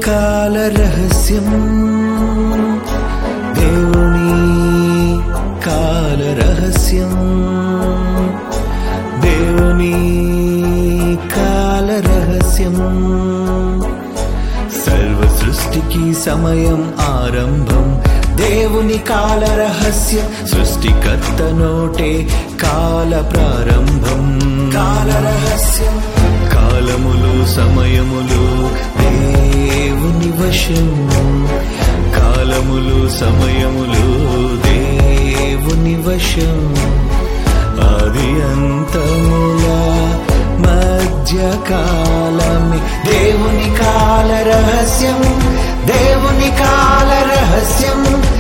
కాల రహస్యం దేవుని కాల రహస్యం దేవుని కాల రహస్యం సర్వ సృష్టికి సమయం ఆరంభం దేవుని కాల రహస్యం సృష్టికర్త నోటే కాల ప్రారంభం కాల రహస్యం కాలములు సమయములు దేవుని వశం కాలములు సమయములు దేవుని వశం ఆది అంతముల మధ్య కాలమే దేవుని కాల రహస్యం దేవుని కాల రహస్యం